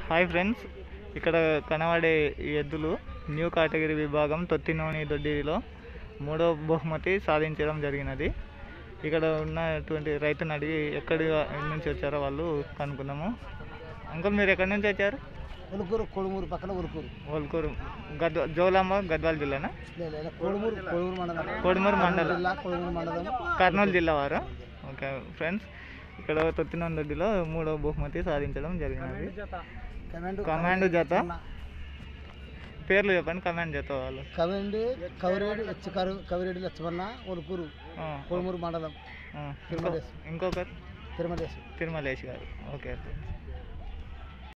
Hi friends ఇక్కడ కనబడే ఈ ఎద్దులు న్యూ కేటగిరీ విభాగం తొత్తినోని దొడ్డిలో మూడో బహుమతి సాధించడం జరిగినది ఇక్కడ ఉన్నటువంటి రైతుని అడిగి ఎక్కడి నుంచి వచ్చారో వాళ్ళు కనుక్కుందాము అంకుల్ మీరు ఎక్కడి నుంచి వచ్చారు ఉలుకూరు కొడుమూరు పక్కన ఉలుకూరు ఒల్కూరు గద్వ జోలాంబ గద్వాల జిల్లానా లే- లే- లే, కొడుమూరు కొడుమూరు మండలం కోడుమూరు మండలం జిల్లా కొడుమూరు మండలం కర్నూలు జిల్లా వారు ఓకే ఫ్రెండ్స్ ఇక్కడ తొత్తినోని దొడ్డిలో మూడో బహుమతి సాధించడం జరిగినది కమాండ్ కమాండ్ జత పేర్లు చెప్పండి కమాండ్ జత వాళ్ళు కమాండ్ కవిరేడు హెచ్ కరు కవిరేడు లక్ష్మణ ఉలుకూరు ఆ, కొడుమూరు మండలం ఆ. ఇంకో తిరుమలేశ్. ఇంకొకరు తిరుమలేశ్ తిరుమలేష్ గారు ఓకే